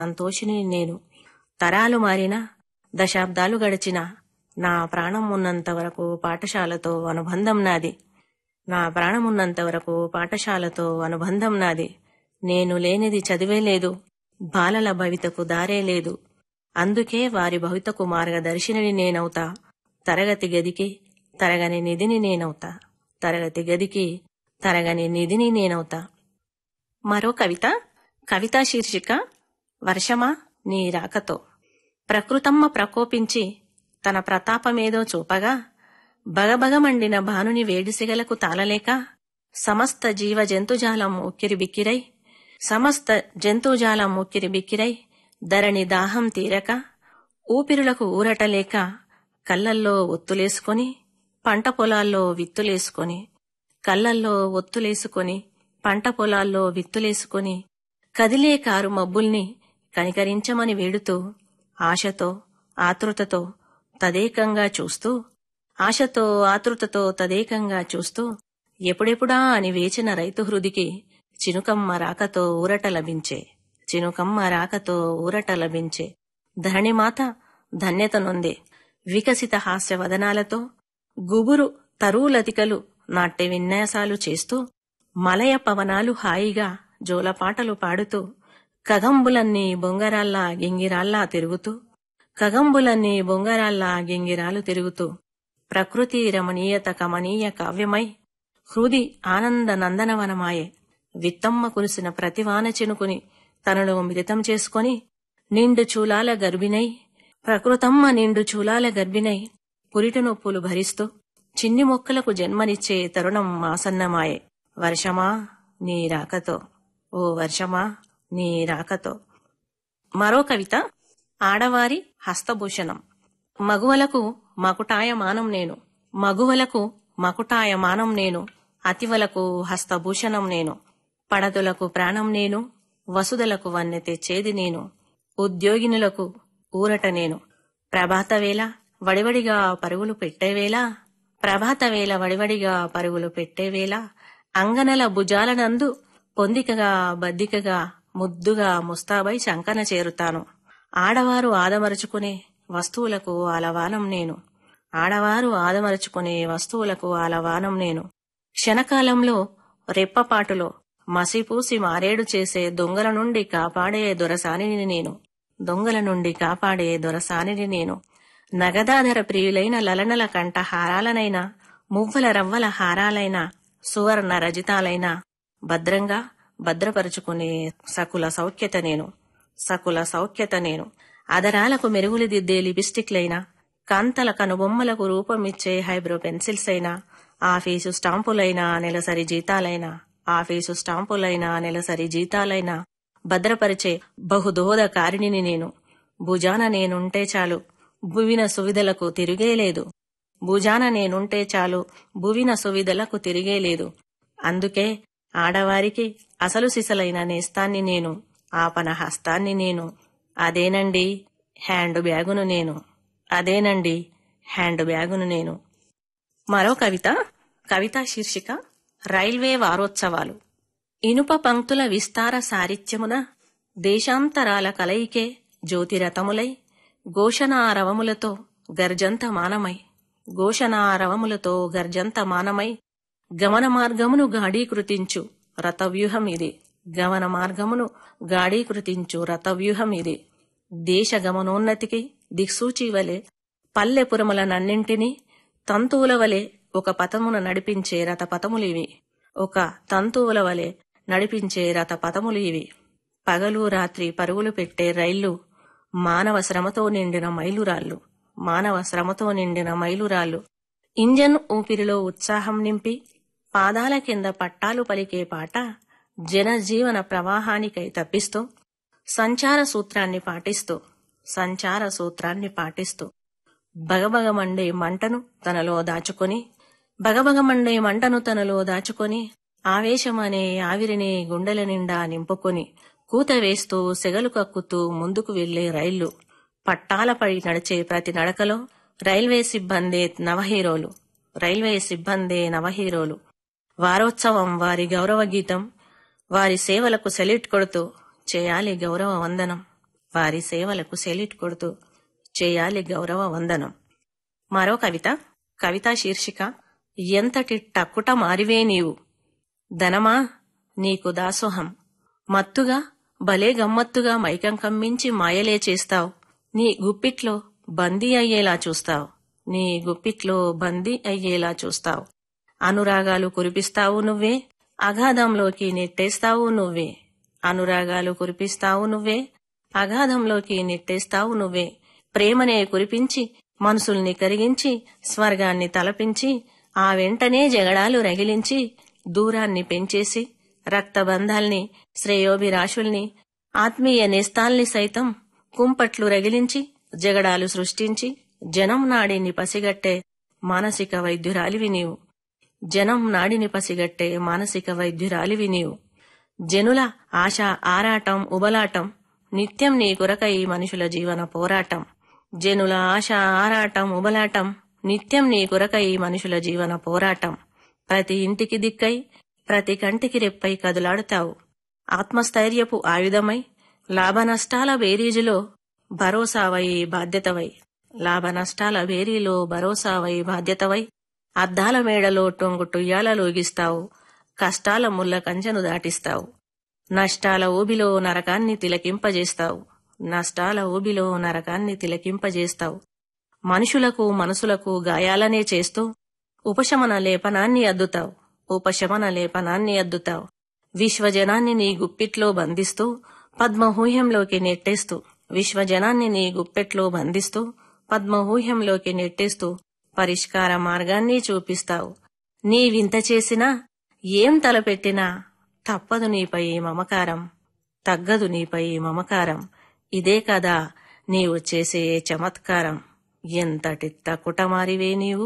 సంతోషిని నేను తరాలు మారినా దశాబ్దాలు గడిచినా నా ప్రాణం ఉన్నంత వరకు పాఠశాలతో అనుబంధం నాది నా ప్రాణమున్నంత వరకు పాఠశాలతో అనుబంధం నాది నేను లేనిది చదివే లేదు బాలల భవితకు దారే లేదు అందుకే వారి భవితకు మార్గదర్శినిని నేనవుతా తరగతి గదికి తరగని నిధిని నేనవుతా తరగతి గదికి తరగని నిధిని నేనవుతా మరో కవిత కవితా శీర్షిక వర్షమా నీ రాకతో ప్రకృతమ్మ ప్రకోపించి తన ప్రతాపమేదో చూపగా బగబగమండిన భానుని వేడిసిగలకు తాళలేక సమస్త జీవ జంతుజాలం ఉక్కిరి బిక్కిరై సమస్త జంతుజాలం ఉక్కిరి బిక్కిరై ధరణి దాహం తీరక ఊపిరులకు ఊరటలేక కళ్ళల్లో ఒత్తులేసుకొని పంట పొలాల్లో విత్తులేసుకొని కళ్ళల్లో ఒత్తులేసుకొని పంట పొలాల్లో విత్తులేసుకొని కదిలే కారు మబ్బుల్ని కనికరించమని వేడుతూ ఆశతో ఆతృతతో తదేకంగా చూస్తూ ఆశతో ఆతృతతో తదేకంగా చూస్తూ ఎప్పుడెప్పుడా అని వేచిన రైతు హృదికి చినుకమ్మ రాకతో ఊరట లభించే చినుకమ్మ రాకతో ఊరట లభించే ధరణిమాత ధన్యత నొందే వికసిత హాస్య వదనాలతో గుబురు తరువులతికలు నాట్య విన్యాసాలు చేస్తూ మలయ పవనాలు హాయిగా జోలపాటలు పాడుతూ కగంబులన్నీ బొంగరాల్లా గింగిరాల్లా తిరుగుతూ కగంబులన్నీ బొంగరాల్లా గింగిరాలు తిరుగుతూ ప్రకృతి రమణీయత కమనీయ కావ్యమై హృది ఆనంద నందనవనమాయే విత్తమ్మ కురిసిన ప్రతివాన చినుకుని తనలో మిళితం చేసుకొని నిండు చూలాల గర్భిణై ప్రకృతమ్మ నిండు చూలాల గర్భిణై పురిటి నొప్పులు భరిస్తూ చిన్ని మొక్కలకు జన్మనిచ్చే తరుణం ఆసన్నమాయే వర్షమా నీ రాకతో ఓ వర్షమా నీ రాకతో మరో కవిత ఆడవారి హస్తభూషణం మగువలకు మకుటాయమానం నేను మగువలకు మకుటాయమానం నేను అతివలకు హస్తభూషణం నేను పడదులకు ప్రాణం నేను వసుదలకు వన్నె తెచ్చేది నేను ఉద్యోగినులకు ఊరట నేను ప్రభాతవేళ వడివడిగా పరుగులు పెట్టేవేళ ప్రభాతవేళ వడివడిగా పరుగులు పెట్టేవేళ అంగనల భుజాలనందు పొందికగా బద్దికగా ముద్దుగా ముస్తాబై శంకన చేరుతాను ఆడవారు ఆదమరుచుకునే వస్తువులకు అలవానం నేను ఆడవారు ఆదమరుచుకునే వస్తువులకు అలవానం నేను క్షణకాలంలో రెప్పపాటులో మసిపూసి మారేడు చేసే దొంగల నుండి కాపాడే దొరసానిని నేను దొంగల నుండి కాపాడే దొరసానిని నేను నగదాధర ప్రియులైన లలనల కంట హారాలనైనా మువ్వల రవ్వల హారాలైన సువర్ణ రజితాలైన భద్రంగా భద్రపరుచుకునే సకుల సౌఖ్యత నేను సకుల సౌఖ్యత నేను అదరాలకు మెరుగులు దిద్దే లిపిస్టిక్లైనా కాంతల కనుబొమ్మలకు రూపమిచ్చే హైబ్రో పెన్సిల్స్ అయినా ఆఫీసు స్టాంపులైనా నెలసరి జీతాలైనా ఆఫీసు స్టాంపులైనా నెలసరి జీతాలైనా భద్రపరిచే బహుదోద కారిణిని నేను భుజాన నేనుంటే చాలు భువిన సువిధలకు తిరిగేలేదు భుజాన నేనుంటే చాలు భువిన సువిధలకు తిరిగేలేదు అందుకే ఆడవారికి అసలు సిసలైన నేస్తాన్ని నేను ఆపన హస్తాన్ని నేను అదేనండి హ్యాండ్ బ్యాగును నేను అదేనండి హ్యాండ్ బ్యాగును నేను మరో కవిత కవితా శీర్షిక రైల్వే వారోత్సవాలు ఇనుప పంక్తుల విస్తార సారిత్యమున దేశాంతరాల కలయికే జ్యోతిరథములై ఘోషణారవములతో గర్జంత మానమై ఘోషణారవములతో గర్జంత మానమై గమన మార్గమును గాఢీకృతించు రథవ్యూహం ఇది గమన మార్గమును గాఢీకృతించు రథవ్యూహం ఇది దేశ గమనోన్నతికి దిక్సూచి వలె పల్లెపురములనన్నింటినీ తంతువుల వలె ఒక పథమున నడిపించే రథపథములివి ఒక తంతువుల వలె నడిపించే రథపథములు ఇవి పగలు రాత్రి పరుగులు పెట్టే రైళ్లు మానవ శ్రమతో నిండిన మైలురాళ్ళు మానవ శ్రమతో నిండిన మైలురాళ్ళు ఇంజన్ ఊపిరిలో ఉత్సాహం నింపి పాదాల కింద పట్టాలు పలికే పాట జనజీవన ప్రవాహానికై తప్పిస్తూ సంచార సూత్రాన్ని పాటిస్తూ సంచార సూత్రాన్ని పాటిస్తూ బగబగమండే మంటను తనలో దాచుకొని బగబగమండే మంటను తనలో దాచుకొని ఆవేశమనే ఆవిరిని గుండెల నిండా నింపుకొని కూత వేస్తూ సెగలు కక్కుతూ ముందుకు వెళ్లే రైళ్లు పట్టాలపై నడిచే ప్రతి నడకలో రైల్వే సిబ్బందే నవహీరోలు రైల్వే సిబ్బందే నవహీరోలు వారోత్సవం వారి గౌరవ గీతం వారి సేవలకు సెల్యూట్ కొడుతూ చేయాలి గౌరవ వందనం వారి సేవలకు సెలిట్ కొడుతూ చేయాలి గౌరవ వందనం మరో కవిత కవితా శీర్షిక ఎంతటి టక్కుట మారివే నీవు ధనమా నీకు దాసోహం మత్తుగా భలే గమ్మత్తుగా మైకం కమ్మించి మాయలే చేస్తావు నీ గుప్పిట్లో బందీ అయ్యేలా చూస్తావు నీ గుప్పిట్లో బందీ అయ్యేలా చూస్తావు అనురాగాలు కురిపిస్తావు నువ్వే అగాధంలోకి నెట్టేస్తావు నువ్వే అనురాగాలు కురిపిస్తావు నువ్వే అగాధంలోకి నెట్టేస్తావు నువ్వే ప్రేమనే కురిపించి మనసుల్ని కరిగించి స్వర్గాన్ని తలపించి ఆ వెంటనే జగడాలు రగిలించి దూరాన్ని పెంచేసి రక్తబంధాల్ని శ్రేయోభిరాశుల్ని ఆత్మీయ నేస్తాల్ని సైతం కుంపట్లు రగిలించి జగడాలు సృష్టించి జనం నాడిని పసిగట్టే మానసిక వైద్యురాలివి నీవు జనం నాడిని పసిగట్టే మానసిక వైద్యురాలివి నీవు జనుల ఆశ ఆరాటం ఉబలాటం నిత్యం నీ కొరకై మనుషుల జీవన పోరాటం జనుల ఆశ ఆరాటం ఉబలాటం నిత్యం నీ కొరకై మనుషుల జీవన పోరాటం ప్రతి ఇంటికి దిక్కై ప్రతి కంటికి రెప్పై కదులాడుతావు ఆత్మస్థైర్యపు ఆయుధమై లాభనష్టాల బేరీజులో భరోసావై బాధ్యతవై లాభనష్టాల బేరీలో భరోసావై బాధ్యతవై అద్దాల మేడలో టొంగుటుయ్యాలలోగిస్తావు కష్టాల ముళ్ళ కంచెను దాటిస్తావు నష్టాల ఊబిలో నరకాన్ని తిలకింపజేస్తావు నష్టాల ఊబిలో నరకాన్ని తిలకింపజేస్తావు మనుషులకు మనసులకు గాయాలనే చేస్తూ ఉపశమన లేపనాన్ని అద్దుతావు ఉపశమన లేపనాన్ని అద్దుతావు విశ్వజనాన్ని నీ గుప్పిట్లో బంధిస్తూ పద్మహూహ్యంలోకి నెట్టేస్తూ విశ్వజనాన్ని నీ గుప్పెట్లో బంధిస్తూ పద్మహూహ్యంలోకి నెట్టేస్తూ పరిష్కార మార్గాన్ని చూపిస్తావు నీ వింత చేసినా ఏం తలపెట్టినా తప్పదు నీపై మమకారం తగ్గదు నీపై మమకారం ఇదే కదా నీవు చేసే చమత్కారం ఎంతటి తక్కుటమారివే నీవు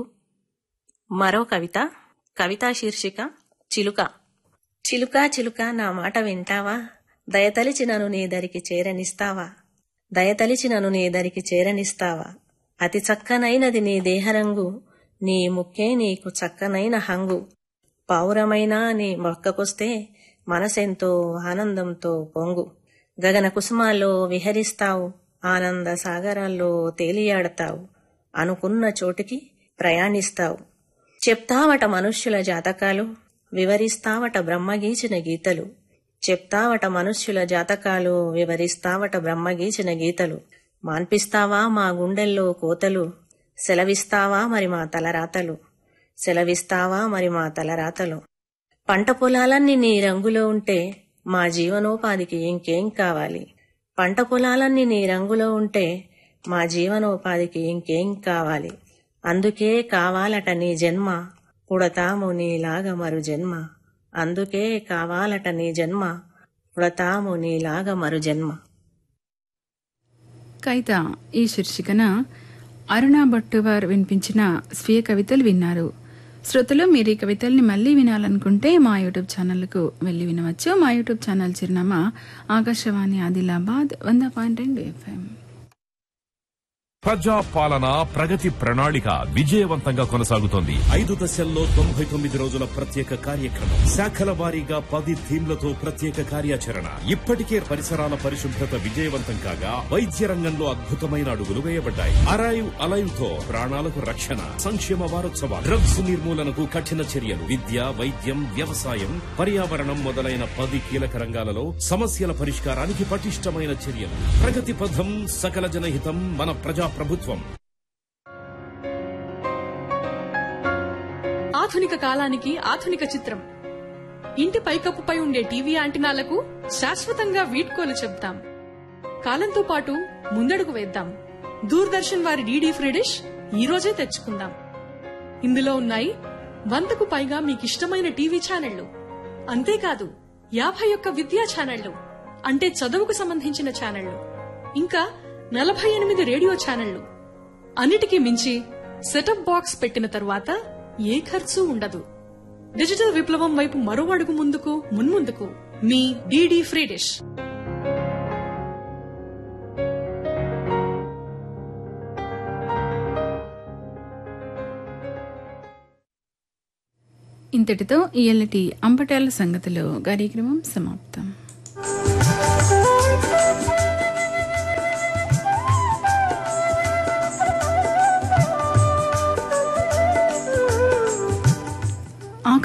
మరో కవిత కవితా శీర్షిక చిలుక చిలుక చిలుక నా మాట వింటావా దయతలిచి నన్ను నీ దరికి చేరనిస్తావా దయతలిచి నన్ను నీ దరికి చేరనిస్తావా అతి చక్కనైనది నీ దేహరంగు నీ ముక్కే నీకు చక్కనైన హంగు పావురమైన నీ మొక్కకొస్తే మనసెంతో ఆనందంతో పొంగు గగన కుసుమాల్లో విహరిస్తావు ఆనంద సాగరాల్లో తేలియాడతావు అనుకున్న చోటికి ప్రయాణిస్తావు చెప్తావట మనుష్యుల జాతకాలు వివరిస్తావట బ్రహ్మగీచిన గీతలు చెప్తావట మనుష్యుల జాతకాలు వివరిస్తావట బ్రహ్మగీచిన గీతలు మాన్పిస్తావా మా గుండెల్లో కోతలు సెలవిస్తావా మరి మా తలరాతలు సెలవిస్తావా మరి మా తలరాతలు పంట పొలాలన్నీ నీ రంగులో ఉంటే మా జీవనోపాధికి ఇంకేం కావాలి పంట పొలాలన్నీ నీ రంగులో ఉంటే మా జీవనోపాధికి ఇంకేం కావాలి అందుకే కావాలట నీ జన్మ పుడతాము నీలాగ మరు జన్మ అందుకే కావాలట నీ జన్మ పుడతాము నీలాగ మరు జన్మ కవిత ఈ శీర్షికన అరుణ భట్టు వారు వినిపించిన స్వీయ కవితలు విన్నారు శ్రోతలు మీరు ఈ కవితల్ని మళ్ళీ వినాలనుకుంటే మా యూట్యూబ్ ఛానల్కు వెళ్ళి వినవచ్చు మా యూట్యూబ్ ఛానల్ చిరునామా ఆకాశవాణి ఆదిలాబాద్ వంద పాయింట్ రెండు ఎఫ్ఎం ప్రజా పాలన ప్రగతి ప్రణాళిక విజయవంతంగా కొనసాగుతోంది ఐదు దశల్లో తొంభై తొమ్మిది రోజుల ప్రత్యేక కార్యక్రమం శాఖల వారీగా పది థీమ్లతో ప్రత్యేక కార్యాచరణ ఇప్పటికే పరిసరాల పరిశుభ్రత విజయవంతం కాగా వైద్య రంగంలో అద్భుతమైన అడుగులు వేయబడ్డాయి అరైవ్ అలైవ్ తో ప్రాణాలకు రక్షణ సంక్షేమ వారోత్సవాలు డ్రగ్స్ నిర్మూలనకు కఠిన చర్యలు విద్య వైద్యం వ్యవసాయం పర్యావరణం మొదలైన పది కీలక రంగాలలో సమస్యల పరిష్కారానికి పటిష్టమైన చర్యలు ప్రగతి పథం సకల జనహితం మన ప్రజా ప్రభుత్వం ఆధునిక కాలానికి ఆధునిక చిత్రం ఇంటి పైకప్పుపై ఉండే టీవీ యాంటినాలకు శాశ్వతంగా వీడ్కోలు చెప్తాం కాలంతో పాటు ముందడుగు వేద్దాం దూరదర్శన్ వారి డీడీ ఫ్రీ డిష్ ఈ రోజే తెచ్చుకుందాం ఇందులో ఉన్నాయి వందకు పైగా మీకిష్టమైన టీవీ ఛానళ్లు అంతేకాదు యాభై ఒక్క విద్యా ఛానళ్లు అంటే చదువుకు సంబంధించిన ఛానళ్లు ఇంకా నలభై ఎనిమిది రేడియో ఛానళ్లు అన్నిటికీ మించి సెటప్ బాక్స్ పెట్టిన తరువాత ఏ ఖర్చు ఉండదు డిజిటల్ విప్లవం వైపు మరో అడుగు ముందుకు మున్ముందుకు మీ డీడీ ఫ్రీ డిష్ ఇంతటితో ఇయల్లటి అంబటాల సంగతిలో కార్యక్రమం సమాప్తం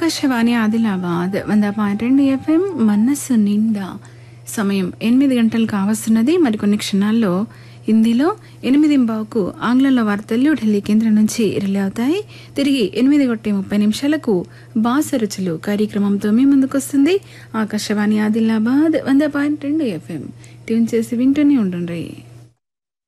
ఆకాశవాణి ఆదిలాబాద్ వంద పాయింట్ రెండు ఎఫ్ఎం మనస్సు నిండా సమయం ఎనిమిది గంటలు కావస్తున్నది మరికొన్ని క్షణాల్లో హిందీలో ఎనిమిది బావుకు ఆంగ్లంలో వార్తలు ఢిల్లీ కేంద్రం నుంచి రిలే అవుతాయి తిరిగి ఎనిమిది కొట్టే ముప్పై నిమిషాలకు బాసరుచులు కార్యక్రమంతో మీ ముందుకొస్తుంది ఆకాశవాణి ఆదిలాబాద్ వంద పాయింట్ రెండు ఎఫ్ఎం ట్యూన్ చేసి వింటూనే ఉండండి